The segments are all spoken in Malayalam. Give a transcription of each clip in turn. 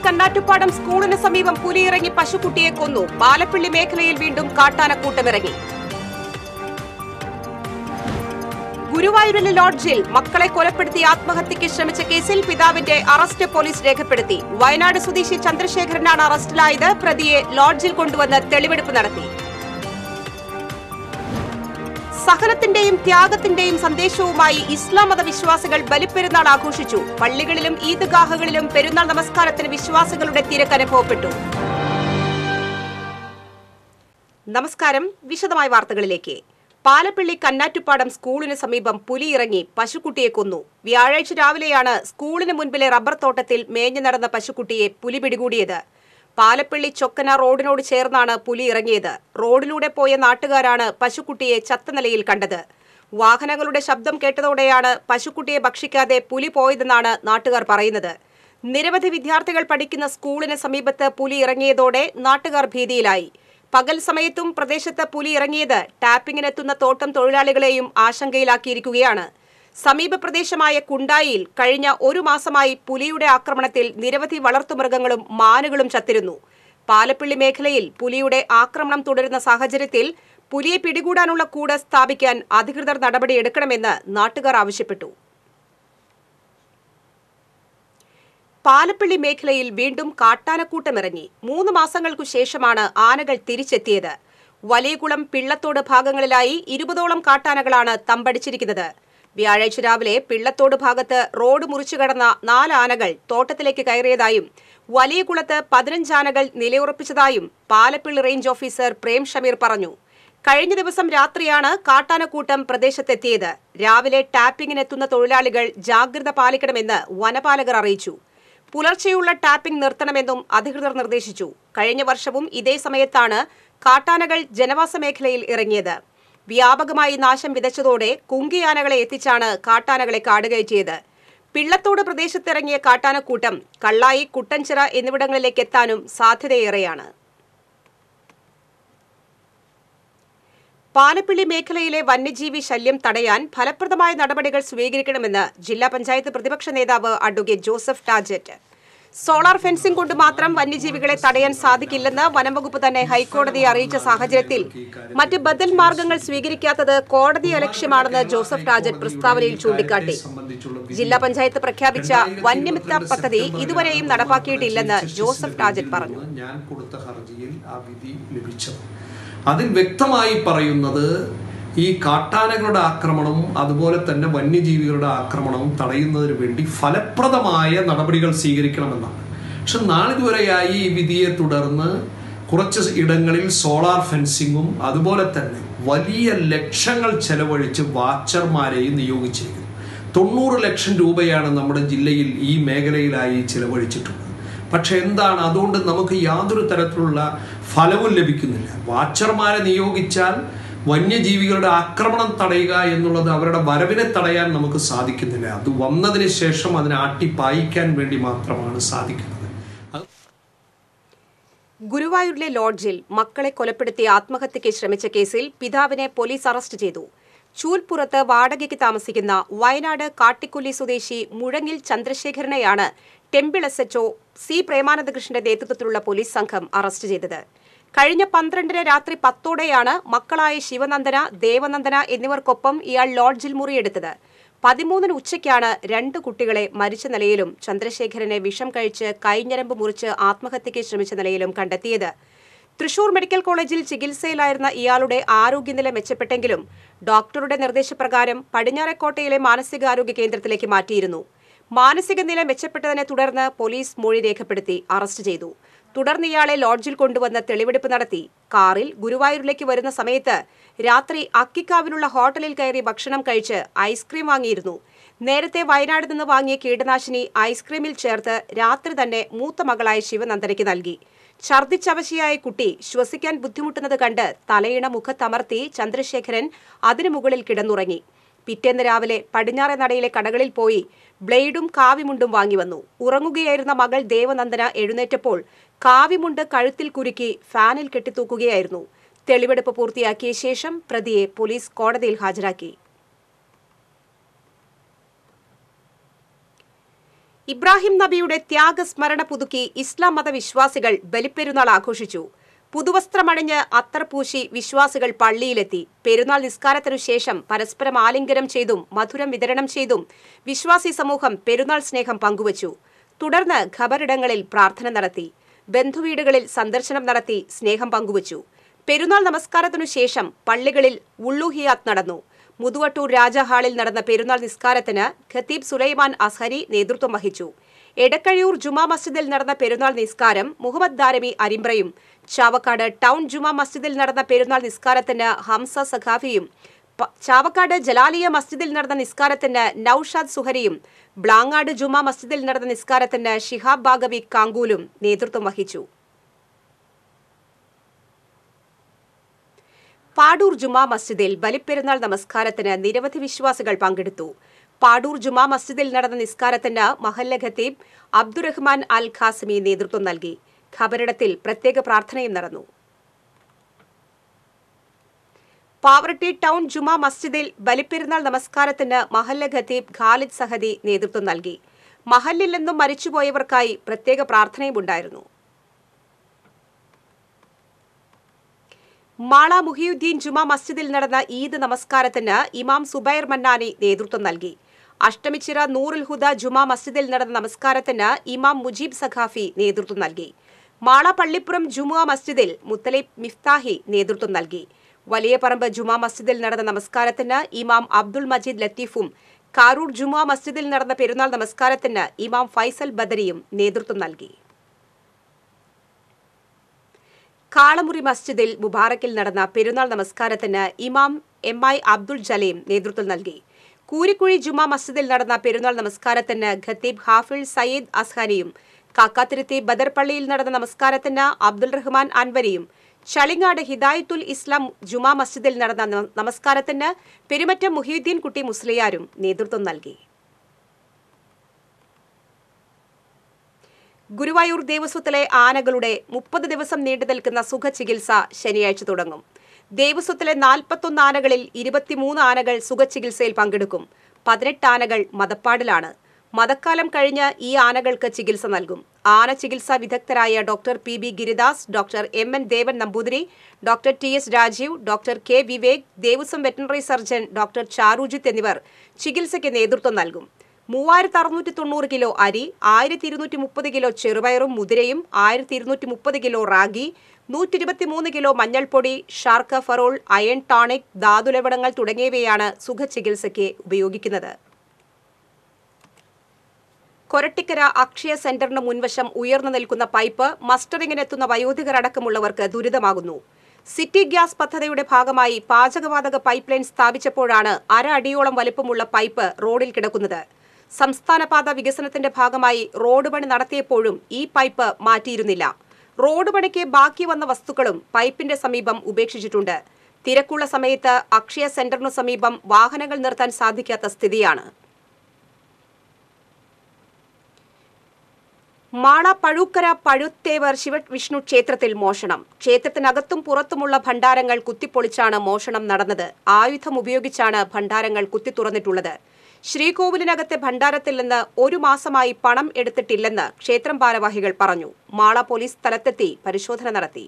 കന്നാറ്റുപാടം സ്കൂളിന് സമീപം പുലിയിറങ്ങി പശുക്കുട്ടിയെ കൊന്നു പാലപ്പിള്ളി മേഖലയിൽ വീണ്ടും കാട്ടാനക്കൂട്ടമിറങ്ങി ഗുരുവായൂരിലെ ലോഡ്ജിൽ മക്കളെ കൊലപ്പെടുത്തി ആത്മഹത്യയ്ക്ക് ശ്രമിച്ച കേസിൽ പിതാവിന്റെ അറസ്റ്റ് പോലീസ് രേഖപ്പെടുത്തി വയനാട് സ്വദേശി ചന്ദ്രശേഖരനാണ് അറസ്റ്റിലായത് പ്രതിയെ ലോഡ്ജിൽ കൊണ്ടുവന്ന് തെളിവെടുപ്പ് നടത്തി സഹനത്തിന്റെയും ത്യാഗത്തിന്റെയും സന്ദേശവുമായി ഇസ്ലാം മത വിശ്വാസികൾ ബലിപ്പെരുന്നാൾ ആഘോഷിച്ചു പള്ളികളിലും ഈദ്ഗാഹുകളിലും പെരുന്നാൾ നമസ്കാരത്തിന് വിശ്വാസികളുടെ തിരക്ക് അനുഭവപ്പെട്ടു നമസ്കാരം വിശദമായ വാർത്തകളിലേക്ക് പാലപ്പിള്ളി കന്നാറ്റുപാടം സ്കൂളിന് സമീപം പുലി ഇറങ്ങി പശുക്കുട്ടിയെ കൊന്നു വ്യാഴാഴ്ച രാവിലെയാണ് സ്കൂളിന് മുൻപിലെ റബ്ബർ തോട്ടത്തിൽ മേഞ്ഞു നടന്ന പശുക്കുട്ടിയെ പുലി പിടികൂടിയത് പാലപ്പിള്ളി ചൊക്കന റോഡിനോട് ചേർന്നാണ് പുലി ഇറങ്ങിയത് റോഡിലൂടെ പോയ നാട്ടുകാരാണ് പശുക്കുട്ടിയെ ചത്ത നിലയിൽ കണ്ടത് വാഹനങ്ങളുടെ ശബ്ദം കേട്ടതോടെയാണ് പശുക്കുട്ടിയെ ഭക്ഷിക്കാതെ പുലി പോയതെന്നാണ് നാട്ടുകാർ പറയുന്നത് നിരവധി വിദ്യാർത്ഥികൾ പഠിക്കുന്ന സ്കൂളിന് സമീപത്ത് പുലി ഇറങ്ങിയതോടെ നാട്ടുകാർ ഭീതിയിലായി പകൽ സമയത്തും പ്രദേശത്ത് പുലി ഇറങ്ങിയത് ടാപ്പിങ്ങിനെത്തുന്ന തോട്ടം തൊഴിലാളികളെയും ആശങ്കയിലാക്കിയിരിക്കുകയാണ് സമീപ പ്രദേശമായ കുണ്ടായിയിൽ കഴിഞ്ഞ ഒരു മാസമായി പുലിയുടെ ആക്രമണത്തിൽ നിരവധി വളർത്തുമൃഗങ്ങളും മാനുകളും ചത്തിരുന്നു പാലപ്പിള്ളി മേഖലയിൽ പുലിയുടെ ആക്രമണം തുടരുന്ന സാഹചര്യത്തിൽ പുലിയെ പിടികൂടാനുള്ള കൂട് സ്ഥാപിക്കാൻ അധികൃതർ നടപടിയെടുക്കണമെന്ന് നാട്ടുകാർ ആവശ്യപ്പെട്ടു പാലപ്പിള്ളി മേഖലയിൽ വീണ്ടും കാട്ടാനക്കൂട്ടമിറങ്ങി മൂന്ന് മാസങ്ങൾക്കു ശേഷമാണ് ആനകൾ തിരിച്ചെത്തിയത് വലിയകുളം പിള്ളത്തോട് ഭാഗങ്ങളിലായി ഇരുപതോളം കാട്ടാനകളാണ് തമ്പടിച്ചിരിക്കുന്നത് വ്യാഴാഴ്ച രാവിലെ പിള്ളത്തോട് ഭാഗത്ത് റോഡ് മുറിച്ചു കടന്ന നാല് ആനകൾ തോട്ടത്തിലേക്ക് കയറിയതായും വലിയകുളത്ത് പതിനഞ്ചാനകൾ നിലയുറപ്പിച്ചതായും പാലപ്പിള്ളി റേഞ്ച് ഓഫീസർ പ്രേം ഷമീർ പറഞ്ഞു കഴിഞ്ഞ ദിവസം രാത്രിയാണ് കാട്ടാനക്കൂട്ടം പ്രദേശത്തെത്തിയത് രാവിലെ ടാപ്പിങ്ങിനെത്തുന്ന തൊഴിലാളികൾ ജാഗ്രത പാലിക്കണമെന്ന് വനപാലകർ അറിയിച്ചു പുലർച്ചെയുള്ള ടാപ്പിംഗ് നിർത്തണമെന്നും അധികൃതർ നിർദ്ദേശിച്ചു കഴിഞ്ഞ വർഷവും ഇതേ സമയത്താണ് കാട്ടാനകൾ ജനവാസ മേഖലയിൽ ഇറങ്ങിയത് വ്യാപകമായി നാശം വിതച്ചതോടെ കുങ്കിയാനകളെ എത്തിച്ചാണ് കാട്ടാനകളെ കാടുകയറ്റിയത് പിള്ളത്തോട് പ്രദേശത്തിറങ്ങിയ കാട്ടാനക്കൂട്ടം കള്ളായി കുട്ടൻചിറ എന്നിവിടങ്ങളിലേക്ക് എത്താനും സാധ്യതയേറെയാണ് പാലപ്പിള്ളി മേഖലയിലെ വന്യജീവി ശല്യം തടയാൻ ഫലപ്രദമായ നടപടികൾ സ്വീകരിക്കണമെന്ന് ജില്ലാ പഞ്ചായത്ത് പ്രതിപക്ഷ നേതാവ് advocate Joseph Tajet solar fencing കൊണ്ട് മാത്രം വന്യജീവികളെ തടയാൻ സാധിക്കില്ലെന്ന് വനംവകുപ്പ് തന്നെ ഹൈക്കോടതിയെ അറിയിച്ച സാഹചര്യത്തിൽ മറ്റ് ബദൽ മാർഗങ്ങൾ സ്വീകരിക്കാത്തത് കോടതി അലക്ഷ്യമാണെന്ന് ജോസഫ് ടാജറ്റ് പ്രസ്താവനയിൽ ചൂണ്ടിക്കാട്ടി ജില്ലാ പഞ്ചായത്ത് പ്രഖ്യാപിച്ച വന്യമിത്ര പദ്ധതി ഇതുവരെയും നടപ്പാക്കിയിട്ടില്ലെന്ന് ജോസഫ് ടാജറ്റ് പറഞ്ഞു ഞാൻ കൊടുത്ത ഹർജിയിൽ ആ വിധി ലഭിച്ചത് അതിൽ വ്യക്തമായി പറയുന്നത് ഈ കാട്ടാനകളുടെ ആക്രമണവും അതുപോലെ തന്നെ വന്യജീവികളുടെ ആക്രമണവും തടയുന്നതിന് വേണ്ടി ഫലപ്രദമായ നടപടികൾ സ്വീകരിക്കണമെന്നാണ് പക്ഷെ നാളിതുവരെയായി ഈ വിധിയെ തുടർന്ന് കുറച്ച് ഇടങ്ങളിൽ സോളാർ ഫെൻസിങ്ങും അതുപോലെ തന്നെ വലിയ ലക്ഷങ്ങൾ ചെലവഴിച്ച് വാച്ചർമാരെയും നിയോഗിച്ചിരിക്കുന്നു തൊണ്ണൂറ് ലക്ഷം രൂപയാണ് നമ്മുടെ ജില്ലയിൽ ഈ മേഖലയിലായി ചിലവഴിച്ചിട്ടുള്ളത് പക്ഷെ എന്താണ് അതുകൊണ്ട് നമുക്ക് യാതൊരു തരത്തിലുള്ള ഫലവും ലഭിക്കുന്നില്ല വാച്ചർമാരെ നിയോഗിച്ചാൽ വന്യജീവികളുടെ ആക്രമണം തടയുക എന്നുള്ളത് അവരുടെ വരവിനെ തടയാൻ നമുക്ക് സാധിക്കുന്നില്ല അത് വന്നതിന് ശേഷം അതിനെ ആട്ടിപ്പായിക്കാൻ വേണ്ടി മാത്രമാണ് സാധിക്കുന്നത് അത് ഗുരുവായൂരിലെ ലോഡ്ജിൽ മക്കളെ കൊലപ്പെടുത്തി ആത്മഹത്യയ്ക്ക് ശ്രമിച്ച കേസിൽ പിതാവിനെ പോലീസ് അറസ്റ്റ് ചെയ്തു ചൂൽപ്പുറത്ത് വാടകയ്ക്ക് താമസിക്കുന്ന വയനാട് കാട്ടിക്കുല്ലി സ്വദേശി മുഴങ്ങിൽ ചന്ദ്രശേഖരനെയാണ് ടെമ്പിൾ എസ് എച്ച്ഒ സി പ്രേമാനന്ദകൃഷ്ണന്റെ നേതൃത്വത്തിലുള്ള പോലീസ് സംഘം അറസ്റ്റ് ചെയ്തത് കഴിഞ്ഞ പന്ത്രണ്ടിന് രാത്രി പത്തോടെയാണ് മക്കളായ ശിവനന്ദന ദേവനന്ദന എന്നിവർക്കൊപ്പം ഇയാൾ ലോഡ്ജിൽ മുറിയെടുത്തത് പതിമൂന്നിന് ഉച്ചയ്ക്കാണ് രണ്ട് കുട്ടികളെ മരിച്ച നിലയിലും ചന്ദ്രശേഖരനെ വിഷം കഴിച്ച് കൈഞ്ഞരമ്പ് മുറിച്ച് ആത്മഹത്യയ്ക്ക് ശ്രമിച്ച നിലയിലും കണ്ടെത്തിയത് തൃശൂർ മെഡിക്കൽ കോളേജിൽ ചികിത്സയിലായിരുന്ന ഇയാളുടെ ആരോഗ്യനില മെച്ചപ്പെട്ടെങ്കിലും ഡോക്ടറുടെ നിർദ്ദേശപ്രകാരം പടിഞ്ഞാറേക്കോട്ടയിലെ മാനസികാരോഗ്യ കേന്ദ്രത്തിലേക്ക് മാറ്റിയിരുന്നു മാനസിക നില മെച്ചപ്പെട്ടതിനെ തുടർന്ന് പോലീസ് മൊഴി രേഖപ്പെടുത്തി അറസ്റ്റ് ചെയ്തു തുടർന്ന് ഇയാളെ ലോഡ്ജിൽ കൊണ്ടുവന്ന് തെളിവെടുപ്പ് നടത്തി കാറിൽ ഗുരുവായൂരിലേക്ക് വരുന്ന സമയത്ത് രാത്രി അക്കിക്കാവിലുള്ള ഹോട്ടലിൽ കയറി ഭക്ഷണം കഴിച്ച് ഐസ്ക്രീം വാങ്ങിയിരുന്നു നേരത്തെ വയനാട് നിന്ന് വാങ്ങിയ കീടനാശിനി ഐസ്ക്രീമിൽ ചേർത്ത് രാത്രി തന്നെ മൂത്ത മകളായ ശിവനന്ദനയ്ക്ക് നൽകി ഛർദിച്ചവശിയായ കുട്ടി ശ്വസിക്കാൻ ബുദ്ധിമുട്ടുന്നത് കണ്ട് തലയിണ മുഖത്തമർത്തി ചന്ദ്രശേഖരൻ അതിനു മുകളിൽ കിടന്നുറങ്ങി പിറ്റേന്ന് രാവിലെ പടിഞ്ഞാറെ നടയിലെ കടകളിൽ പോയി ബ്ലേഡും കാവിമുണ്ടും വാങ്ങി വന്നു ഉറങ്ങുകയായിരുന്ന മകൾ ദേവനന്ദന എഴുന്നേറ്റപ്പോൾ കാവിമുണ്ട് കഴുത്തിൽ കുരുക്കി ഫാനിൽ കെട്ടിത്തൂക്കുകയായിരുന്നു തെളിവെടുപ്പ് പൂർത്തിയാക്കിയ ശേഷം പ്രതിയെ പോലീസ് കോടതിയിൽ ഹാജരാക്കി ഇബ്രാഹിം നബിയുടെ ത്യാഗസ്മരണ പുതുക്കി ഇസ്ലാം മതവിശ്വാസികൾ ബലിപ്പെരുന്നാൾ ആഘോഷിച്ചു പുതുവസ്ത്രമണിഞ്ഞ് അത്തർ പൂശി വിശ്വാസികൾ പള്ളിയിലെത്തി പെരുന്നാൾ നിസ്കാരത്തിനു ശേഷം പരസ്പരം ആലിംഗനം ചെയ്തും മധുരം വിതരണം ചെയ്തും വിശ്വാസി സമൂഹം പെരുന്നാൾ സ്നേഹം പങ്കുവച്ചു തുടർന്ന് ഖബറിടങ്ങളിൽ പ്രാർത്ഥന നടത്തി ബന്ധുവീടുകളിൽ സന്ദർശനം നടത്തി സ്നേഹം പങ്കുവച്ചു പെരുന്നാൾ നമസ്കാരത്തിനു ശേഷം പള്ളികളിൽ ഉള്ളൂഹിയാത്ത് നടന്നു മുതുവട്ടൂർ രാജഹാളിൽ നടന്ന പെരുന്നാൾ നിസ്കാരത്തിന് ഖത്തീബ് സുലൈമാൻ അസ്ഹരി നേതൃത്വം വഹിച്ചു എടക്കഴിയൂർ ജുമാ മസ്ജിദിൽ നടന്ന പെരുന്നാൾ നിസ്കാരം മുഹമ്മദ് ദാരമി അരിമ്പ്രയും ചാവക്കാട് ടൗൺ ജുമാ മസ്ജിദിൽ നടന്ന പെരുന്നാൾ നിസ്കാരത്തിന് ഹംസ സഖാഫിയും പ- ചാവക്കാട് ജലാലിയ മസ്ജിദിൽ നടന്ന നിസ്കാരത്തിന് നൌഷാദ് സുഹരിയും ബ്ലാങ്ങാട് ജുമാ മസ്ജിദിൽ നടന്ന നിസ്കാരത്തിന് ഷിഹാബ് ബാഗവി കാങ്കൂലും നേതൃത്വം വഹിച്ചു പാടൂർ ജുമാ മസ്ജിദിൽ ബലിപ്പെരുന്നാൾ നമസ്കാരത്തിന് നിരവധി വിശ്വാസികൾ പങ്കെടുത്തു പാടൂർ ജുമാ മസ്ജിദിൽ നടന്ന നിസ്കാരത്തിന് മഹല്ല ഖത്തീബ് അബ്ദുറഹ്മാൻ അൽ ഖാസിമി നേതൃത്വം നൽകി ഖബറിടത്തിൽ പ്രത്യേക പ്രാർത്ഥനയും നടന്നു പാവറട്ടി ടൗൺ ജുമാ മസ്ജിദിൽ ബലിപ്പെരുന്നാൾ നമസ്കാരത്തിന് മഹല്ല ഖത്തീബ് ഖാലിദ് സഹദി നേതൃത്വം നൽകി മഹല്ലിൽ നിന്നും മരിച്ചുപോയവർക്കായി പ്രത്യേക പ്രാർത്ഥനയും ഉണ്ടായിരുന്നു മാള മുഹിയുദ്ദീൻ ജുമാ മസ്ജിദിൽ നടന്ന ഈദ് നമസ്കാരത്തിന് ഇമാം സുബൈർ മന്നാനി നേതൃത്വം നൽകി അഷ്ടമിച്ചിറ നൂറുൽ ഹുദ ജുമാ മസ്ജിദിൽ നടന്ന നമസ്കാരത്തിന് ഇമാം മുജീബ് സഖാഫി നേതൃത്വം നൽകി മാള പള്ളിപ്പുറം ജുമുഅ മസ്ജിദിൽ മുത്തലിബ് മിഫ്താഹി നേതൃത്വം നൽകി വലിയ പറമ്പ് ജുമാ മസ്ജിദിൽ നടന്ന നമസ്കാരത്തിന് ഇമാം അബ്ദുൾ മജീദ് ലത്തീഫും കാരൂർ ജുമുഅ മസ്ജിദിൽ നടന്ന പെരുന്നാൾ നമസ്കാരത്തിന് ഇമാം ഫൈസൽ ബദരിയും നേതൃത്വം നൽകി കാളമുറി മസ്ജിദിൽ മുബാറക്കിൽ നടന്ന പെരുന്നാൾ നമസ്കാരത്തിന് ഇമാം എം ഐ അബ്ദുൾ ജലീം നേതൃത്വം നൽകി കൂരിക്കുഴി ജുമാ മസ്ജിദിൽ നടന്ന പെരുന്നാൾ നമസ്കാരത്തിന് ഖത്തീബ് ഹാഫിൾ സയ്യിദ് അസ്ഹാനിയും കാക്കാത്തിരുത്തി ബദർ പള്ളിയിൽ നടന്ന നമസ്കാരത്തിന് അബ്ദുൾ റഹ്മാൻ അൻവരിയും ചളിങ്ങാട് ഹിദായത്തുൽ ഇസ്ലാം ജുമാ മസ്ജിദിൽ നടന്ന ന- നമസ്കാരത്തിന് പെരുമറ്റം മുഹീദ്ദീൻ കുട്ടി മുസ്ലിയാരും നേതൃത്വം നൽകി ഗുരുവായൂർ ദേവസ്വത്തിലെ ആനകളുടെ മുപ്പത് ദിവസം നീണ്ടു നിൽക്കുന്ന സുഖചികിത്സ ശനിയാഴ്ച തുടങ്ങും ദേവസ്വത്തിലെ നാൽപ്പത്തൊന്ന് ആനകളിൽ ഇരുപത്തിമൂന്ന് ആനകൾ സുഖചികിത്സയിൽ പങ്കെടുക്കും പതിനെട്ട് ആനകൾ മതപ്പാടിലാണ് മതക്കാലം കഴിഞ്ഞ് ഈ ആനകൾക്ക് ചികിത്സ നൽകും ആന ചികിത്സാ വിദഗ്ധരായ doctor P B Giridas doctor M N Devan Namboothiri doctor T S Rajeev doctor K Vivek Devaswom veterinary surgeon doctor Charujith എന്നിവർ ചികിത്സയ്ക്ക് നേതൃത്വം നൽകും മൂവായിരത്തി അറുന്നൂറ്റി തൊണ്ണൂറ് കിലോ അരി ആയിരത്തി ഇരുന്നൂറ്റി മുപ്പത് കിലോ ചെറുപയറും മുതിരയും ആയിരത്തി ഇരുന്നൂറ്റി മുപ്പത് കിലോ റാഗി നൂറ്റി ഇരുപത്തിമൂന്ന് കിലോ മഞ്ഞൾപ്പൊടി ഷാർക്ക ഫറോൾ അയൺ ടോണിക് ധാതുലവണങ്ങൾ തുടങ്ങിയവയാണ് സുഖചികിത്സയ്ക്ക് ഉപയോഗിക്കുന്നത് കൊരട്ടിക്കര അക്ഷയ സെന്ററിന് മുൻവശം ഉയർന്നു നിൽക്കുന്ന പൈപ്പ് മസ്റ്ററിങ്ങിനെത്തുന്ന വയോധികർ അടക്കമുള്ളവർക്ക് ദുരിതമാകുന്നു സിറ്റി ഗ്യാസ് പദ്ധതിയുടെ ഭാഗമായി പാചകവാതക പൈപ്പ് ലൈൻ സ്ഥാപിച്ചപ്പോഴാണ് അര അടിയോളം വലിപ്പമുള്ള പൈപ്പ് റോഡിൽ കിടക്കുന്നത് സംസ്ഥാനപാത വികസനത്തിന്റെ ഭാഗമായി റോഡ് പണി നടത്തിയപ്പോഴും ഈ പൈപ്പ് മാറ്റിയിരുന്നില്ല റോഡ് പണിക്ക് ബാക്കി വന്ന വസ്തുക്കളും പൈപ്പിന്റെ സമീപം ഉപേക്ഷിച്ചിട്ടുണ്ട് തിരക്കുള്ള സമയത്ത് അക്ഷയ സെന്ററിനു സമീപം വാഹനങ്ങൾ നിർത്താൻ സാധിക്കാത്ത സ്ഥിതിയാണ് മാള പഴൂക്കര പഴുത്തേവർ ശിവവിഷ്ണു ക്ഷേത്രത്തിൽ മോഷണം ക്ഷേത്രത്തിനകത്തും പുറത്തുമുള്ള ഭണ്ഡാരങ്ങൾ കുത്തിപ്പൊളിച്ചാണ് മോഷണം നടന്നത് ആയുധം ഉപയോഗിച്ചാണ് ഭണ്ഡാരങ്ങൾ കുത്തിത്തുറന്നിട്ടുള്ളത് ശ്രീകോവിലിനകത്തെ ഭണ്ഡാരത്തിൽ നിന്ന് ഒരു മാസമായി പണം എടുത്തിട്ടില്ലെന്ന് ക്ഷേത്രം ഭാരവാഹികൾ പറഞ്ഞു മാള പോലീസ് സ്ഥലത്തെത്തി പരിശോധന നടത്തി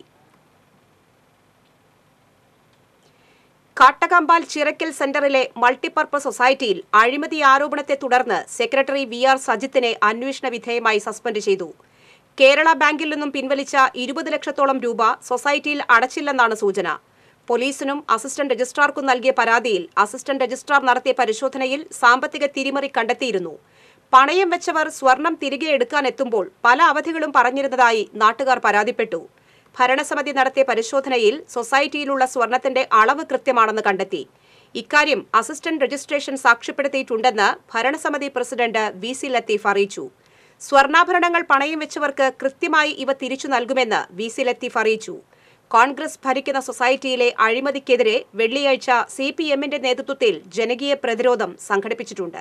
കാട്ടകമ്പാൽ ചിറക്കൽ സെന്ററിലെ മൾട്ടിപർപ്പസ് സൊസൈറ്റിയിൽ അഴിമതി ആരോപണത്തെ തുടർന്ന് സെക്രട്ടറി വി ആർ സജിത്തിനെ അന്വേഷണ വിധേയമായി സസ്പെൻഡ് ചെയ്തു കേരള ബാങ്കിൽ നിന്നും പിൻവലിച്ച ഇരുപത് ലക്ഷത്തോളം രൂപ സൊസൈറ്റിയിൽ അടച്ചില്ലെന്നാണ് സൂചന പോലീസിനും അസിസ്റ്റന്റ് രജിസ്ട്രാർക്കും നൽകിയ പരാതിയിൽ അസിസ്റ്റന്റ് രജിസ്ട്രാർ നടത്തിയ പരിശോധനയിൽ സാമ്പത്തിക തിരിമറി കണ്ടെത്തിയിരുന്നു പണയം വെച്ചവർ സ്വർണം തിരികെ എടുക്കാനെത്തുമ്പോൾ പല അവധികളും പറഞ്ഞിരുന്നതായി നാട്ടുകാർ പരാതിപ്പെട്ടു ഭരണസമിതി നടത്തിയ പരിശോധനയിൽ സൊസൈറ്റിയിലുള്ള സ്വർണത്തിന്റെ അളവ് കൃത്യമാണെന്ന് കണ്ടെത്തി ഇക്കാര്യം അസിസ്റ്റന്റ് രജിസ്ട്രേഷൻ സാക്ഷ്യപ്പെടുത്തിയിട്ടുണ്ടെന്ന് ഭരണസമിതി പ്രസിഡന്റ് വി സി ലത്തീഫ് അറിയിച്ചു സ്വർണ്ണാഭരണങ്ങൾ പണയം വെച്ചവർക്ക് കൃത്യമായി ഇവ തിരിച്ചു നൽകുമെന്ന് വി സി ലത്തീഫ് അറിയിച്ചു കോൺഗ്രസ് ഭരിക്കുന്ന സൊസൈറ്റിയിലെ അഴിമതിക്കെതിരെ വെള്ളിയാഴ്ച സി പി എമ്മിന്റെ നേതൃത്വത്തിൽ ജനകീയ പ്രതിരോധം സംഘടിപ്പിച്ചിട്ടുണ്ട്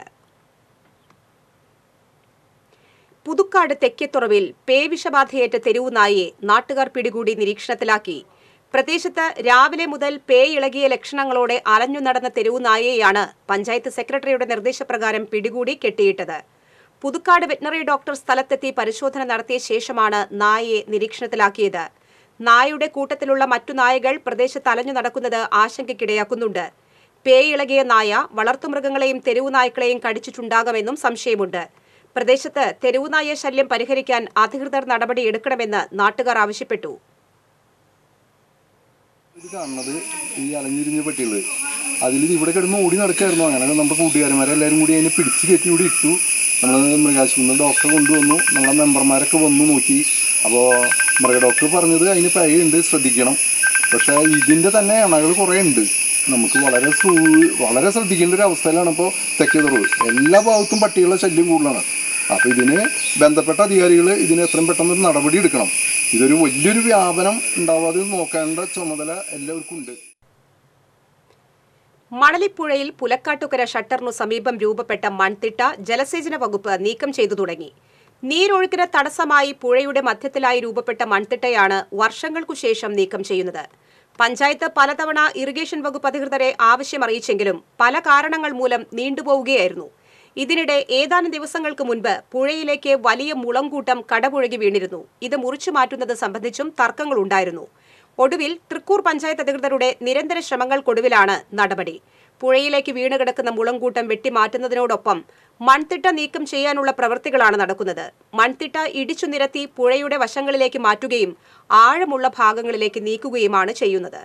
പുതുക്കാട് തെക്കേത്തുറവിൽ പേവിഷബാധയേറ്റ തെരുവു നായയെ നാട്ടുകാർ പിടികൂടി നിരീക്ഷണത്തിലാക്കി പ്രദേശത്ത് രാവിലെ മുതൽ പേ ഇളകിയ ലക്ഷണങ്ങളോടെ അലഞ്ഞു നടന്ന തെരുവു നായയെയാണ് പഞ്ചായത്ത് സെക്രട്ടറിയുടെ നിർദ്ദേശപ്രകാരം പിടികൂടി കെട്ടിയിട്ടത് പുതുക്കാട് വെറ്റിനറി ഡോക്ടർ സ്ഥലത്തെത്തി പരിശോധന നടത്തിയ ശേഷമാണ് നായയെ നിരീക്ഷണത്തിലാക്കിയത് നായയുടെ കൂട്ടത്തിലുള്ള മറ്റു നായകൾ പ്രദേശത്ത് അലഞ്ഞു നടക്കുന്നത് ആശങ്കയ്ക്കിടയാക്കുന്നുണ്ട് പേയിളകിയ നായ വളർത്തുമൃഗങ്ങളെയും തെരുവു നായ്ക്കളെയും കടിച്ചിട്ടുണ്ടാകാമെന്നും സംശയമുണ്ട് പ്രദേശത്ത് തെരുവുനായ ശല്യം പരിഹരിക്കാൻ അധികൃതർ നടപടിയെടുക്കണമെന്ന് നാട്ടുകാർ ആവശ്യപ്പെട്ടു ഇത് കാണുന്നത് ഈ അലഞ്ഞിരിഞ്ഞ പെട്ടികള് അതിൽ ഇവിടെ കിടന്ന് ഓടി നടക്കായിരുന്നു അങ്ങനെ നമ്മുടെ കൂട്ടുകാരന്മാരെല്ലാവരും കൂടി അതിനെ പിടിച്ച് കയറ്റി ഇവിടെ ഇട്ടു നമ്മൾ മൃഗാശുപത്രി ഡോക്ടറെ കൊണ്ടുവന്നു നമ്മളെ മെമ്പർമാരൊക്കെ വന്നു നോക്കി അപ്പോൾ മൃഗ ഡോക്ടർ പറഞ്ഞത് അതിന് പഴയുണ്ട് ശ്രദ്ധിക്കണം പക്ഷേ ഇതിൻ്റെ തന്നെ ഇണകൾ കുറേ ഉണ്ട് നമുക്ക് വളരെ സൂ- വളരെ ശ്രദ്ധിക്കേണ്ട ഒരു അവസ്ഥയിലാണ് ഇപ്പോൾ തെക്കേ തുറവ് എല്ലാ ഭാഗത്തും പട്ടികളുടെ ശല്യം കൂടുതലാണ് അപ്പോൾ ഇതിന് ബന്ധപ്പെട്ട അധികാരികൾ ഇതിന് എത്രയും പെട്ടെന്ന് ഒരു നടപടി എടുക്കണം ഇതൊരു വലിയൊരു വ്യാപനം ഉണ്ടാവാതെ നോക്കേണ്ട ചുമതല എല്ലാവർക്കും ഉണ്ട് മണലിപ്പുഴയിൽ പുലക്കാട്ടുകര ഷട്ടറിനു സമീപം രൂപപ്പെട്ട മൺതിട്ട ജലസേചന വകുപ്പ് നീക്കം ചെയ്തു തുടങ്ങി നീരൊഴുക്കിന് തടസ്സമായി പുഴയുടെ മധ്യത്തിലായി രൂപപ്പെട്ട മൺതിട്ടയാണ് വർഷങ്ങൾക്കു ശേഷം നീക്കം ചെയ്യുന്നത് പഞ്ചായത്ത് പലതവണ ഇറിഗേഷൻ വകുപ്പ് അധികൃതരെ ആവശ്യമറിയിച്ചെങ്കിലും പല കാരണങ്ങൾ മൂലം നീണ്ടുപോവുകയായിരുന്നു ഇതിനിടെ ഏതാനും ദിവസങ്ങൾക്ക് മുൻപ് പുഴയിലേക്ക് വലിയ മുളങ്കൂട്ടം കടപുഴകി വീണിരുന്നു ഇത് മുറിച്ചു മാറ്റുന്നത് സംബന്ധിച്ചും തർക്കങ്ങളുണ്ടായിരുന്നു ഒടുവിൽ തൃക്കൂർ പഞ്ചായത്ത് അധികൃതരുടെ നിരന്തര ശ്രമങ്ങൾക്കൊടുവിലാണ് നടപടി പുഴയിലേക്ക് വീണുകിടക്കുന്ന മുളങ്കൂട്ടം വെട്ടിമാറ്റുന്നതിനോടൊപ്പം മൺതിട്ട നീക്കം ചെയ്യാനുള്ള പ്രവൃത്തികളാണ് നടക്കുന്നത് മൺതിട്ട ഇടിച്ചു നിരത്തി പുഴയുടെ വശങ്ങളിലേക്ക് മാറ്റുകയും ആഴമുള്ള ഭാഗങ്ങളിലേക്ക് നീക്കുകയുമാണ് ചെയ്യുന്നത്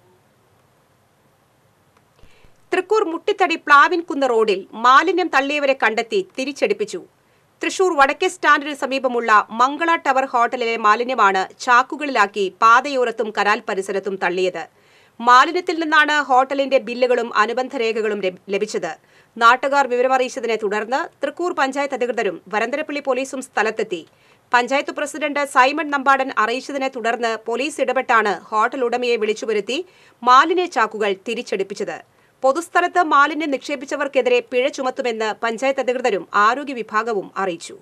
തൃക്കൂർ മുട്ടിത്തടി പ്ലാവിൻകുന്ന് റോഡിൽ മാലിന്യം തള്ളിയവരെ കണ്ടെത്തി തിരിച്ചടിപ്പിച്ചു തൃശൂർ വടക്കേ സ്റ്റാൻഡിന് സമീപമുള്ള മംഗള ടവർ ഹോട്ടലിലെ മാലിന്യമാണ് ചാക്കുകളിലാക്കി പാതയോരത്തും കനാൽ പരിസരത്തും തള്ളിയത് മാലിന്യത്തിൽ നിന്നാണ് ഹോട്ടലിന്റെ ബില്ലുകളും അനുബന്ധ രേഖകളും ലഭ- ലഭിച്ചത് നാട്ടുകാർ വിവരമറിയിച്ചതിനെ തുടർന്ന് തൃക്കൂർ പഞ്ചായത്ത് അധികൃതരും വരന്തരപ്പള്ളി പോലീസും സ്ഥലത്തെത്തി പഞ്ചായത്ത് പ്രസിഡന്റ് സൈമൺ നമ്പാടൻ അറിയിച്ചതിനെ തുടർന്ന് പോലീസ് ഇടപെട്ടാണ് ഹോട്ടൽ ഉടമയെ വിളിച്ചുവരുത്തി മാലിന്യ ചാക്കുകൾ തിരിച്ചടിപ്പിച്ചത് പൊതുസ്ഥലത്ത് മാലിന്യം നിക്ഷേപിച്ചവർക്കെതിരെ പിഴ ചുമത്തുമെന്ന് പഞ്ചായത്ത് അധികൃതരും ആരോഗ്യ വിഭാഗവും അറിയിച്ചു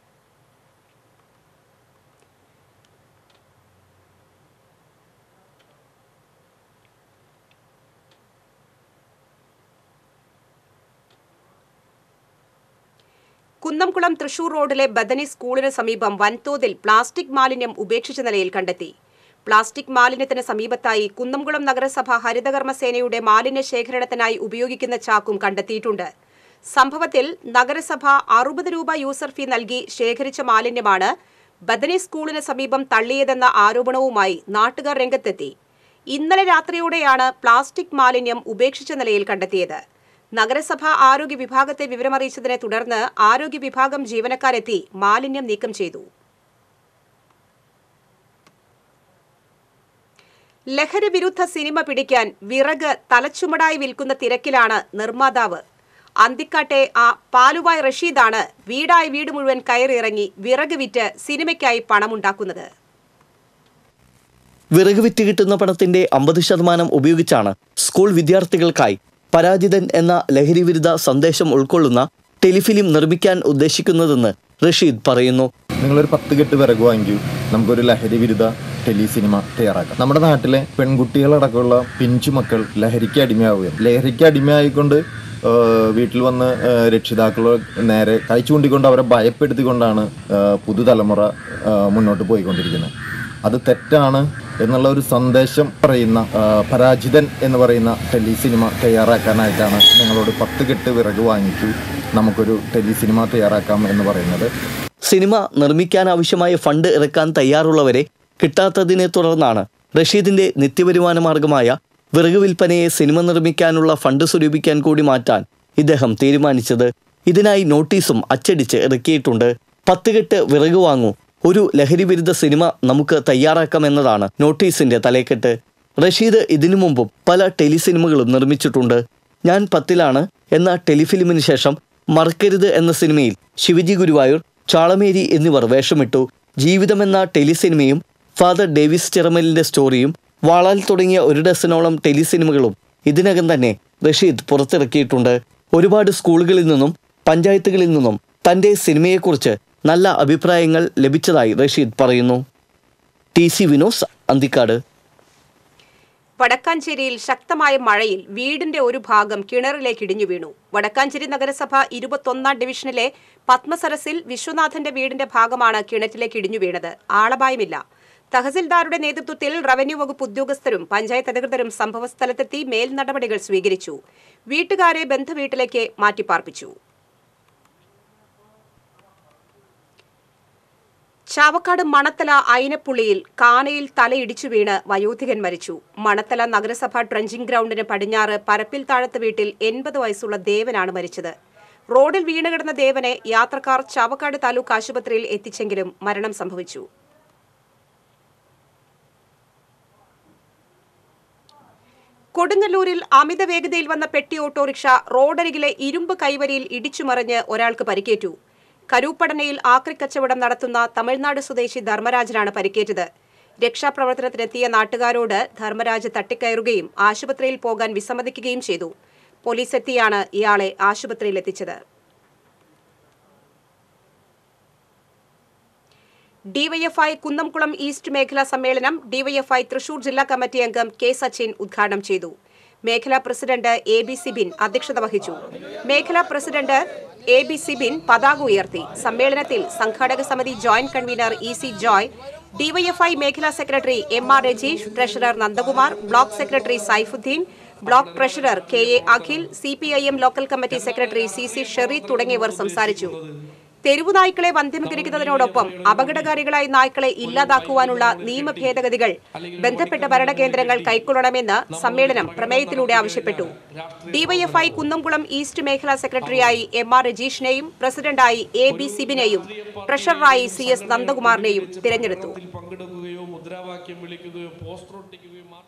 കുന്നംകുളം തൃശൂർ റോഡിലെ ബദനി സ്കൂളിന് സമീപം വൻതോതിൽ പ്ലാസ്റ്റിക് മാലിന്യം ഉപേക്ഷിച്ച നിലയിൽ കണ്ടെത്തി പ്ലാസ്റ്റിക് മാലിന്യത്തിന് സമീപത്തായി കുന്നംകുളം നഗരസഭ ഹരിതകർമ്മസേനയുടെ മാലിന്യ ശേഖരണത്തിനായി ഉപയോഗിക്കുന്ന ചാക്കും കണ്ടെത്തിയിട്ടുണ്ട് സംഭവത്തിൽ നഗരസഭ അറുപത് രൂപ യൂസർ ഫീ നൽകി ശേഖരിച്ച മാലിന്യമാണ് ബദനി സ്കൂളിന് സമീപം തള്ളിയതെന്ന ആരോപണവുമായി നാട്ടുകാർ രംഗത്തെത്തി ഇന്നലെ രാത്രിയോടെയാണ് പ്ലാസ്റ്റിക് മാലിന്യം ഉപേക്ഷിച്ച നിലയിൽ കണ്ടെത്തിയത് നഗരസഭ ആരോഗ്യ വിഭാഗത്തെ വിവരമറിയിച്ചതിനെ തുടർന്ന് ആരോഗ്യ വിഭാഗം ജീവനക്കാരെത്തി മാലിന്യം നീക്കം ചെയ്തു ലഹരി വിരുദ്ധ സിനിമ പിടിക്കാൻ വിറക് തലച്ചുമടായി വിൽക്കുന്ന തിരക്കിലാണ് നിർമ്മാതാവ് അന്തിക്കാട്ടെ ആ പാലുവായ് റഷീദാണ് വീടായി വീട് മുഴുവൻ കയറിയിറങ്ങി വിറക് വിറ്റ് സിനിമയ്ക്കായി പണമുണ്ടാക്കുന്നത് വിറക് വിറ്റ് കിട്ടുന്ന പണത്തിന്റെ അമ്പത് ശതമാനം ഉപയോഗിച്ചാണ് സ്കൂൾ വിദ്യാർത്ഥികൾക്കായി പരാജിതൻ എന്ന ലഹരി വിരുദ്ധ സന്ദേശം ഉൾക്കൊള്ളുന്ന ടെലിഫിലിം നിർമ്മിക്കാൻ ഉദ്ദേശിക്കുന്നതെന്ന് റഷീദ് പറയുന്നു നിങ്ങളൊരു പത്ത് കെട്ട് വിറക് വാങ്ങിക്കൂ നമുക്കൊരു ലഹരി വിരുദ്ധ ടെലി സിനിമ തയ്യാറാക്കാം നമ്മുടെ നാട്ടിലെ പെൺകുട്ടികളടക്കമുള്ള പിഞ്ചു മക്കൾ ലഹരിക്ക് അടിമയാവുകയും ലഹരിക്ക് അടിമയായിക്കൊണ്ട് ആ, വീട്ടിൽ വന്ന് രക്ഷിതാക്കൾ നേരെ കൈ ചൂണ്ടിക്കൊണ്ട് അവരെ ഭയപ്പെടുത്തിക്കൊണ്ടാണ് ആ, പുതുതലമുറ ആ, മുന്നോട്ട് പോയിക്കൊണ്ടിരിക്കുന്നത് അത് തെറ്റാണ് എന്നുള്ള ഒരു സന്ദേശം പറയുന്ന ആ, പരാജിതൻ എന്ന് പറയുന്ന ടെലി സിനിമ തയ്യാറാക്കാനായിട്ടാണ് നിങ്ങളോട് പത്ത് കെട്ട് വിറക് വാങ്ങിക്കൂ നമുക്കൊരു ടെലി സിനിമ തയ്യാറാക്കാം എന്ന് പറയുന്നത് സിനിമ നിർമ്മിക്കാൻ ആവശ്യമായ ഫണ്ട് ഇറക്കാൻ തയ്യാറുള്ളവരെ കിട്ടാത്തതിനെ തുടർന്നാണ് റഷീദിന്റെ നിത്യവരുമാന മാർഗമായ വിറക് വിൽപ്പനയെ സിനിമ നിർമ്മിക്കാനുള്ള ഫണ്ട് സ്വരൂപിക്കാൻ കൂടി മാറ്റാൻ ഇദ്ദേഹം തീരുമാനിച്ചത് ഇതിനായി നോട്ടീസും അച്ചടിച്ച് ഇറക്കിയിട്ടുണ്ട് പത്ത് കെട്ട് വിറക് വാങ്ങൂ ഒരു ലഹരി വിരുദ്ധ സിനിമ നമുക്ക് തയ്യാറാക്കാമെന്നതാണ് നോട്ടീസിന്റെ തലേക്കെട്ട് റഷീദ് ഇതിനു മുമ്പും പല ടെലിസിനിമകളും നിർമ്മിച്ചിട്ടുണ്ട് ഞാൻ പത്തിലാണ് എന്ന ടെലിഫിലിമിന് ശേഷം മറക്കരുത് എന്ന സിനിമയിൽ ശിവജി ഗുരുവായൂർ ചാളമേരി എന്നിവർ വേഷമിട്ടു ജീവിതമെന്ന ടെലിസിനിമയും ഫാദർ ഡേവിസ് ചിറമലിന്റെ സ്റ്റോറിയും വാളാൽ തുടങ്ങിയ ഒരു ഡസനോളം ടെലിസിനിമകളും ഇതിനകം തന്നെ റഷീദ് പുറത്തിറക്കിയിട്ടുണ്ട് ഒരുപാട് സ്കൂളുകളിൽ നിന്നും പഞ്ചായത്തുകളിൽ നിന്നും തന്റെ സിനിമയെക്കുറിച്ച് നല്ല അഭിപ്രായങ്ങൾ ലഭിച്ചതായി റഷീദ് പറയുന്നു ടി സി വിനോസ് അന്തിക്കാട് വടക്കാഞ്ചേരിയിൽ ശക്തമായ മഴയിൽ വീടിന്റെ ഒരു ഭാഗം കിണറിലേക്ക് ഇടിഞ്ഞു വീണു വടക്കാഞ്ചേരി നഗരസഭ ഇരുപത്തൊന്നാം ഡിവിഷനിലെ പത്മസരസിൽ വിശ്വനാഥന്റെ വീടിന്റെ ഭാഗമാണ് കിണറ്റിലേക്ക് ഇടിഞ്ഞു വീണത് ആളപായമില്ല തഹസിൽദാരുടെ നേതൃത്വത്തിൽ റവന്യൂ വകുപ്പ് ഉദ്യോഗസ്ഥരും പഞ്ചായത്ത് അധികൃതരും സംഭവസ്ഥലത്തെത്തി മേൽ നടപടികൾ സ്വീകരിച്ചു വീട്ടുകാരെ ബന്ധുവീട്ടിലേക്ക് മാറ്റിപ്പാർപ്പിച്ചു ചാവക്കാട് മണത്തല അയിനപ്പുള്ളിയിൽ കാനയിൽ തലയിടിച്ചു വീണ് വയോധികൻ മരിച്ചു മണത്തല നഗരസഭ ട്രഞ്ചിംഗ് ഗ്രൗണ്ടിന് പടിഞ്ഞാറ് പരപ്പിൽ താഴത്ത് വീട്ടിൽ എൺപത് വയസ്സുള്ള ദേവനാണ് മരിച്ചത് റോഡിൽ വീണുകിടന്ന ദേവനെ യാത്രക്കാർ ചാവക്കാട് താലൂക്ക് ആശുപത്രിയിൽ എത്തിച്ചെങ്കിലും മരണം സംഭവിച്ചു കൊടുങ്ങല്ലൂരിൽ അമിത വേഗതയിൽ വന്ന പെട്ടി ഓട്ടോറിക്ഷ റോഡരികിലെ ഇരുമ്പ് കൈവരിയിൽ ഇടിച്ചുമറിഞ്ഞ് ഒരാൾക്ക് പരിക്കേറ്റു കരൂപ്പടനയിൽ ആക്രിക്കച്ചവടം നടത്തുന്ന തമിഴ്നാട് സ്വദേശി ധർമ്മരാജനാണ് പരിക്കേറ്റത് രക്ഷാപ്രവർത്തനത്തിനെത്തിയ നാട്ടുകാരോട് ധർമ്മരാജ് തട്ടിക്കയറുകയും ആശുപത്രിയിൽ പോകാൻ വിസമ്മതിക്കുകയും ചെയ്തു പോലീസ് എത്തിയാണ് ഇയാളെ ആശുപത്രിയിൽ എത്തിച്ചത് ഡിവൈഎഫ്ഐ കുന്നംകുളം ഈസ്റ്റ് മേഖലാ സമ്മേളനം ഡിവൈഎഫ്ഐ തൃശൂർ ജില്ലാ കമ്മിറ്റി അംഗം കെ സച്ചിൻ ഉദ്ഘാടനം ചെയ്തു മേഖലാ പ്രസിഡന്റ് എ ബി സിബിൻ അധ്യക്ഷത വഹിച്ചു മേഖലാ പ്രസിഡന്റ് എ ബി സിബിൻ പതാക ഉയർത്തി സമ്മേളനത്തിൽ സംഘാടക സമിതി joint convener E C Joy DYFI മേഖലാ secretary M R Rajeesh treasurer Nandakumar block secretary Saifudheen block treasurer K A Akhil C P I M local committee secretary C C Sherry തുടങ്ങിയവർ സംസാരിച്ചു തെരുവു നായ്ക്കളെ വന്ധ്യവൽക്കരിക്കുന്നതിനോടൊപ്പം അപകടകാരികളായ നായ്ക്കളെ ഇല്ലാതാക്കുവാനുള്ള നിയമ ഭേദഗതികൾ ബന്ധപ്പെട്ട ഭരണകേന്ദ്രങ്ങൾ കൈക്കൊള്ളണമെന്ന് സമ്മേളനം പ്രമേയത്തിലൂടെ ആവശ്യപ്പെട്ടു ഡിവൈഎഫ്ഐ കുന്നംകുളം ഈസ്റ്റ് മേഖലാ സെക്രട്ടറിയായി എം ആർ രജീഷിനെയും പ്രസിഡന്റായി എ ബി സിബിനെയും ട്രഷററായി സി എസ് നന്ദകുമാറിനെയും തിരഞ്ഞെടുത്തു പങ്കെടുക്കുകയോ മുദ്രാവാക്യം വിളിക്കുകയോ പോസ്റ്റർ ഒട്ടിക്കുകയോ മാത്രം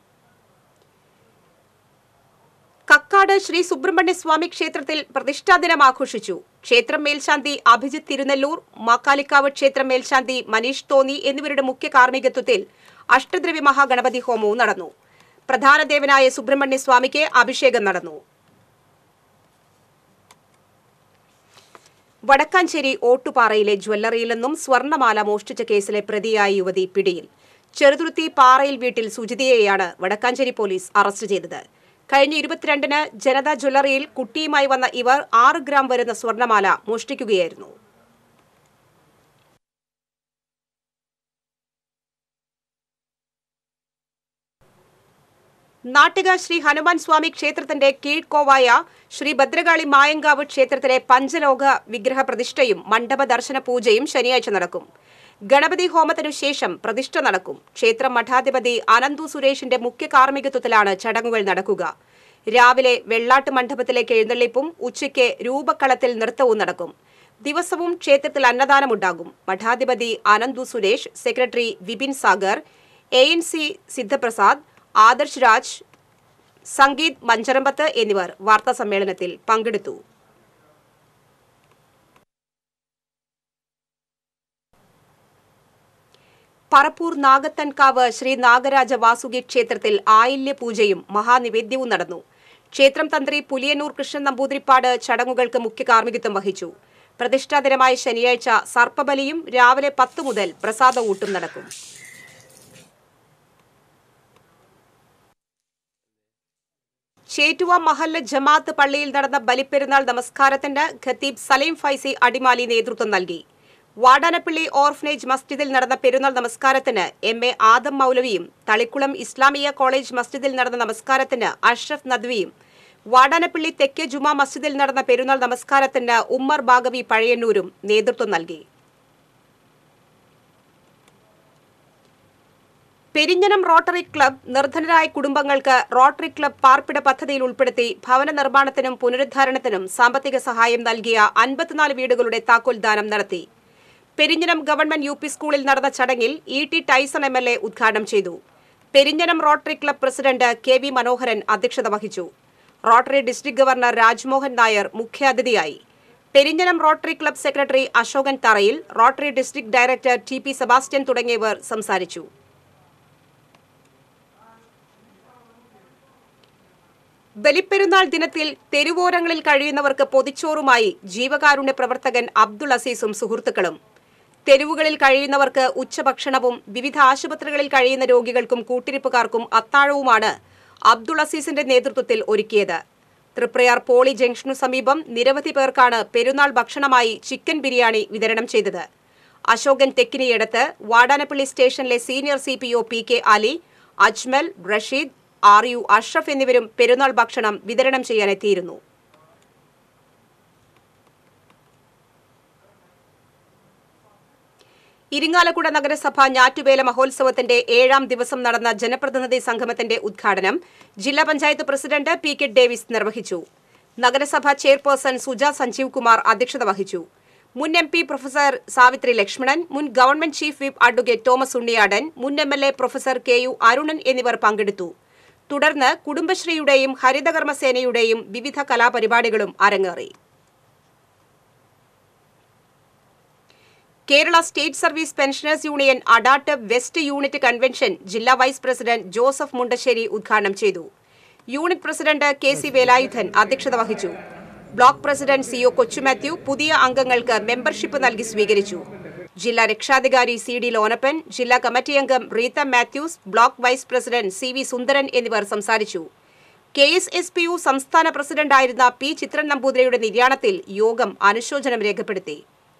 കക്കാട് ശ്രീ സുബ്രഹ്മണ്യ സ്വാമി ക്ഷേത്രത്തിൽ പ്രതിഷ്ഠാ ദിനം ആഘോഷിച്ചു ക്ഷേത്രം മേൽശാന്തി അഭിജിത്ത് തിരുനെല്ലൂർ മാക്കാലിക്കാവ് ക്ഷേത്രം മേൽശാന്തി മനീഷ് തോന്നി എന്നിവരുടെ മുഖ്യ കാർമ്മികത്വത്തിൽ അഷ്ടദ്രവ്യ മഹാഗണപതി ഹോമവും നടന്നു പ്രധാന ദേവനായ സുബ്രഹ്മണ്യ സ്വാമിക്ക് അഭിഷേകം നടന്നു വടക്കാഞ്ചേരി ഓട്ടുപാറയിലെ ജ്വല്ലറിയിൽ നിന്നും സ്വർണമാല മോഷ്ടിച്ച കേസിലെ പ്രതിയായ യുവതി പിടിയിൽ ചെറുതുരുത്തി പാറയിൽ വീട്ടിൽ സുജിതയെയാണ് വടക്കാഞ്ചേരി പോലീസ് അറസ്റ്റ് ചെയ്തത് കഴിഞ്ഞ ഇരുപത്തിരണ്ടിന് ജനതാ ജ്വല്ലറിയിൽ കുട്ടിയുമായി വന്ന ഇവർ ആറ് ഗ്രാം വരുന്ന സ്വർണമാല മോഷ്ടിക്കുകയായിരുന്നു നാട്ടിക ശ്രീ ഹനുമാൻ സ്വാമി ക്ഷേത്രത്തിന്റെ കീഴ്ക്കോവായ ശ്രീ ഭദ്രകാളി മായങ്കാവ് ക്ഷേത്രത്തിലെ പഞ്ചലോക വിഗ്രഹ പ്രതിഷ്ഠയും മണ്ഡപ ദർശന പൂജയും ശനിയാഴ്ച നടക്കും ഗണപതി ഹോമത്തിനു ശേഷം പ്രതിഷ്ഠ നടക്കും ക്ഷേത്രം മഠാധിപതി അനന്തു സുരേഷിന്റെ മുഖ്യ കാർമ്മികത്വത്തിലാണ് ചടങ്ങുകൾ നടക്കുക രാവിലെ വെള്ളാട്ട് മണ്ഡപത്തിലേക്ക് എഴുന്നള്ളിപ്പും ഉച്ചയ്ക്ക് രൂപക്കളത്തിൽ നൃത്തവും നടക്കും ദിവസവും ക്ഷേത്രത്തിൽ അന്നദാനമുണ്ടാകും മഠാധിപതി Ananthu Suresh secretary Vipin Sagar A N C Sidhaprasad Adarsh Raj Sangeeth Mancharampath എന്നിവർ വാർത്താ സമ്മേളനത്തിൽ പങ്കെടുത്തു പറപ്പൂർ നാഗത്തൻകാവ് ശ്രീ നാഗരാജ വാസുകി ക്ഷേത്രത്തിൽ ആയില്യ പൂജയും മഹാനിവേദ്യവും നടന്നു ക്ഷേത്രം തന്ത്രി പുലിയന്നൂർ കൃഷ്ണൻ നമ്പൂതിരിപ്പാട് ചടങ്ങുകൾക്ക് മുഖ്യ കാർമ്മികത്വം വഹിച്ചു പ്രതിഷ്ഠാ ദിനമായ ശനിയാഴ്ച സർപ്പബലിയും രാവിലെ പത്ത് മുതൽ പ്രസാദ ഊട്ടും നടക്കും ചേറ്റുവ മഹല്ല ജമാഅത്ത് പള്ളിയിൽ നടന്ന ബലിപ്പെരുന്നാൾ നമസ്കാരത്തിന് ഖത്തീബ് സലീം ഫൈസി അടിമാലി നേതൃത്വം നൽകി വാടാനപ്പള്ളി ഓർഫനേജ് മസ്ജിദിൽ നടന്ന പെരുന്നാൾ നമസ്കാരത്തിന് എം എ ആദം മൗലവിയും തളിക്കുളം ഇസ്ലാമിയ കോളേജ് മസ്ജിദിൽ നടന്ന നമസ്കാരത്തിന് അഷ്റഫ് നദ്വിയും വാടാനപ്പള്ളി തെക്കേ ജുമാ മസ്ജിദിൽ നടന്ന പെരുന്നാൾ നമസ്കാരത്തിന് ഉമ്മർ ബാഗവി പഴയന്നൂരും നേതൃത്വം നൽകി പെരിഞ്ഞനം റോട്ടറി ക്ലബ് നിർധനരായ കുടുംബങ്ങൾക്ക് റോട്ടറി ക്ലബ് പാർപ്പിട പദ്ധതിയിൽ ഉൾപ്പെടുത്തി ഭവന നിർമ്മാണത്തിനും പുനരുദ്ധാരണത്തിനും സാമ്പത്തിക സഹായം നൽകിയ അൻപത്തിനാല് വീടുകളുടെ താക്കോൽ ദാനം നടത്തി പെരിഞ്ഞനം ഗവൺമെന്റ് യു പി സ്കൂളിൽ നടന്ന ചടങ്ങിൽ E T Taison M L A ഉദ്ഘാടനം ചെയ്തു Perinjanam rotary club president K V Manoharan അധ്യക്ഷത വഹിച്ചു rotary district governor Rajmohan Nair മുഖ്യാതിഥിയായി Perinjanam rotary club secretary Ashokan Tharayil rotary district director T P Sebastian തുടങ്ങിയവർ സംസാരിച്ചു ബലിപ്പെരുന്നാൾ ദിനത്തിൽ തെരുവോരങ്ങളിൽ കഴിയുന്നവർക്ക് പൊതിച്ചോറുമായി ജീവകാരുണ്യ പ്രവർത്തകൻ അബ്ദുൾ അസീസും സുഹൃത്തുക്കളും തെരുവുകളിൽ കഴിയുന്നവർക്ക് ഉച്ചഭക്ഷണവും വിവിധ ആശുപത്രികളിൽ കഴിയുന്ന രോഗികൾക്കും കൂട്ടിരിപ്പുകാർക്കും അത്താഴവുമാണ് അബ്ദുൾ അസീസിന്റെ നേതൃത്വത്തിൽ ഒരുക്കിയത് തൃപ്രയാർ പോളി ജംഗ്ഷനു സമീപം നിരവധി പേർക്കാണ് പെരുന്നാൾ ഭക്ഷണമായി ചിക്കൻ ബിരിയാണി വിതരണം ചെയ്തത് അശോകൻ തെക്കിനിയടുത്ത് വാടാനപ്പള്ളി സ്റ്റേഷനിലെ senior C P O P K Ali Ajmal Rasheed R U Ashraf എന്നിവരും പെരുന്നാൾ ഭക്ഷണം വിതരണം ചെയ്യാനെത്തിയിരുന്നു ഇരിങ്ങാലക്കുട നഗരസഭ ഞാറ്റുവേല മഹോത്സവത്തിന്റെ ഏഴാം ദിവസം നടന്ന ജനപ്രതിനിധി സംഗമത്തിന്റെ ഉദ്ഘാടനം ജില്ലാ panchayat president P K Davis നിർവഹിച്ചു നഗരസഭ ചെയർപേഴ്സൺ സുജ സഞ്ജീവ് കുമാർ അധ്യക്ഷത വഹിച്ചു മുൻ M P professor Savithri Lakshmanan മുൻ government chief whip advocate Thomas Unniyadan മുൻ M L A professor K U Arunan എന്നിവർ പങ്കെടുത്തു തുടർന്ന് കുടുംബശ്രീയുടെയും ഹരിതകർമ്മസേനയുടെയും വിവിധ കലാപരിപാടികളും അരങ്ങേറി Kerala state service pensioners union Adatt west unit convention ജില്ലാ വൈസ് പ്രസിഡന്റ് ജോസഫ് മുണ്ടശ്ശേരി ഉദ്ഘാടനം ചെയ്തു unit president K C Velayudhan അധ്യക്ഷത വഹിച്ചു block president C O Kochumathew പുതിയ അംഗങ്ങൾക്ക് മെമ്പർഷിപ്പ് നൽകി സ്വീകരിച്ചു ജില്ലാ രക്ഷാധികാരി സി ഡി ലോനപ്പൻ ജില്ലാ കമ്മിറ്റി അംഗം Reetha Mathews block vice president C V Sundaran എന്നിവർ സംസാരിച്ചു K S S P U സംസ്ഥാന പ്രസിഡന്റായിരുന്ന പി ചിത്രൻ നമ്പൂതിരിയുടെ നിര്യാണത്തിൽ യോഗം അനുശോചനം രേഖപ്പെടുത്തി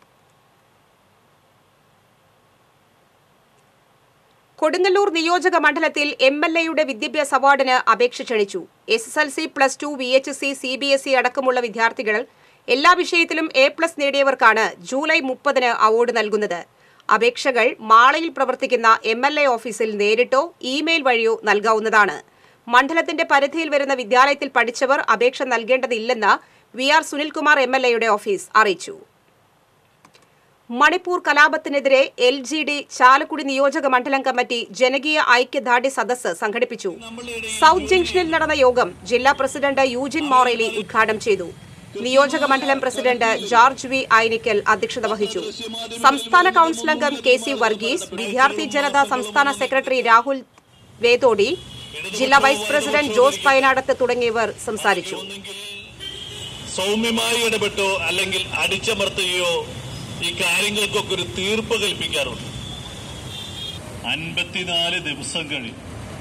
കൊടുങ്ങല്ലൂർ നിയോജക മണ്ഡലത്തിൽ എം എൽ എയുടെ വിദ്യാഭ്യാസ അവാർഡിന് അപേക്ഷ ക്ഷണിച്ചു S S L C plus two V H S C C B S അടക്കമുള്ള വിദ്യാർത്ഥികൾ എല്ലാ വിഷയത്തിലും എ പ്ലസ് നേടിയവർക്കാണ് ജൂലൈ മുപ്പതിന് അവാർഡ് നൽകുന്നത് അപേക്ഷകൾ മാളയിൽ പ്രവർത്തിക്കുന്ന എം എൽ എ ഓഫീസിൽ നേരിട്ടോ ഇമെയിൽ വഴിയോ നൽകാവുന്നതാണ് മണ്ഡലത്തിന്റെ പരിധിയിൽ വരുന്ന വിദ്യാലയത്തിൽ പഠിച്ചവർ അപേക്ഷ നൽകേണ്ടതില്ലെന്ന് V R Sunilkumar M L എയുടെ ഓഫീസ് അറിയിച്ചു മണിപ്പൂർ കലാപത്തിനെതിരെ എൽ ജി ഡി ചാലക്കുടി നിയോജക മണ്ഡലം കമ്മിറ്റി ജനകീയ ഐക്യദാർഢ്യ സദസ്സ് സംഘടിപ്പിച്ചു സൗത്ത് ജംഗ്ഷനിൽ നടന്ന യോഗം ജില്ലാ പ്രസിഡന്റ് യൂജിൻ മോറേലി ഉദ്ഘാടനം ചെയ്തു നിയോജക മണ്ഡലം പ്രസിഡന്റ് ജോർജ് വി ഐനിക്കൽ അധ്യക്ഷത വഹിച്ചു സംസ്ഥാന കൌൺസിൽ അംഗം കെ സി വർഗീസ് വിദ്യാർത്ഥി ജനത സംസ്ഥാന സെക്രട്ടറി രാഹുൽ വേതോടി ജില്ലാ വൈസ് പ്രസിഡന്റ് ജോസ് പയനാടത്ത് തുടങ്ങിയവർ സംസാരിച്ചു സൗമ്യമായി ഇടപെട്ടോ അല്ലെങ്കിൽ അടിച്ചമർത്തുകയോ ഈ കാര്യങ്ങൾക്കൊക്കെ ഒരു തീർപ്പ് കൽപ്പിക്കാറുണ്ട് അൻപത്തിനാല് ദിവസം കഴിഞ്ഞു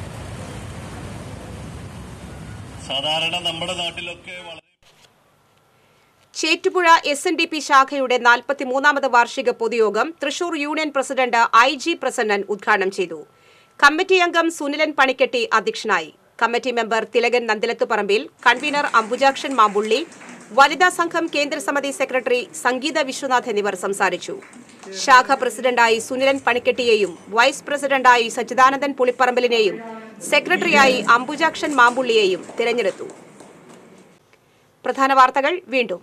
സാധാരണ നമ്മുടെ നാട്ടിലൊക്കെ വളരെ Chettupuzha S N D P ശാഖയുടെ നാൽപ്പത്തിമൂന്നാമത് വാർഷിക പൊതുയോഗം Thrissur union president I G Prasannan ഉദ്ഘാടനം ചെയ്തു കമ്മിറ്റി അംഗം സുനിലൻ പണിക്കെട്ടി അധ്യക്ഷനായി committee member Thilakan Nandilathuparambil convener Ambujakshan Mampully വനിതാ സംഘം കേന്ദ്ര സമിതി സെക്രട്ടറി സംഗീത വിശ്വനാഥ് എന്നിവർ സംസാരിച്ചു ശാഖ പ്രസിഡന്റായി സുനിലൻ പണിക്കെട്ടിയെയും വൈസ് പ്രസിഡന്റായി സച്ചിദാനന്ദൻ പുളിപ്പറമ്പലിനെയും സെക്രട്ടറിയായി അംബുജാക്ഷൻ മാമ്പുള്ളിയെയും തിരഞ്ഞെടുത്തു പ്രധാന വാർത്തകൾ വീണ്ടും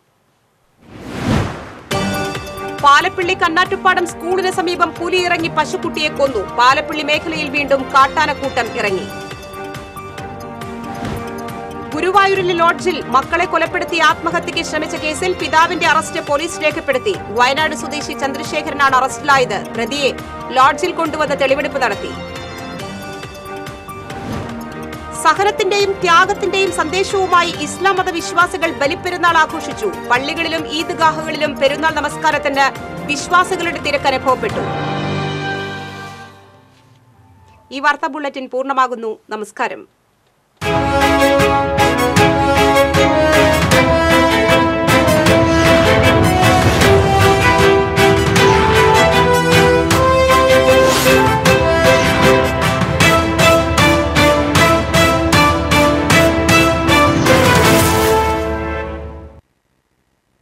പാലപ്പിള്ളി കണ്ണാട്ടുപ്പാടം സ്കൂളിന് സമീപം പുലി ഇറങ്ങി പശുക്കുട്ടിയെ കൊന്നു പാലപ്പിള്ളി മേഖലയിൽ വീണ്ടും കാട്ടാനക്കൂട്ടം ഇറങ്ങി ഗുരുവായൂരിലെ ലോഡ്ജിൽ മക്കളെ കൊലപ്പെടുത്തി ആത്മഹത്യയ്ക്ക് ശ്രമിച്ച കേസിൽ പിതാവിന്റെ അറസ്റ്റ് പോലീസ് രേഖപ്പെടുത്തി വയനാട് സ്വദേശി ചന്ദ്രശേഖരനാണ് അറസ്റ്റിലായത് പ്രതിയെ ലോഡ്ജിൽ കൊണ്ടുവന്ന് തെളിവെടുപ്പ് നടത്തി സഹനത്തിന്റെയും ത്യാഗത്തിന്റെയും സന്ദേശവുമായി ഇസ്ലാം മത വിശ്വാസികൾ ബലിപ്പെരുന്നാൾ ആഘോഷിച്ചു പള്ളികളിലും ഈദ്ഗാഹുകളിലും പെരുന്നാൾ നമസ്കാരത്തിന് വിശ്വാസികളുടെ തിരക്ക് അനുഭവപ്പെട്ടു ഈ വാർത്താ ബുള്ളറ്റിൻ പൂർണ്ണമാകുന്നു നമസ്കാരം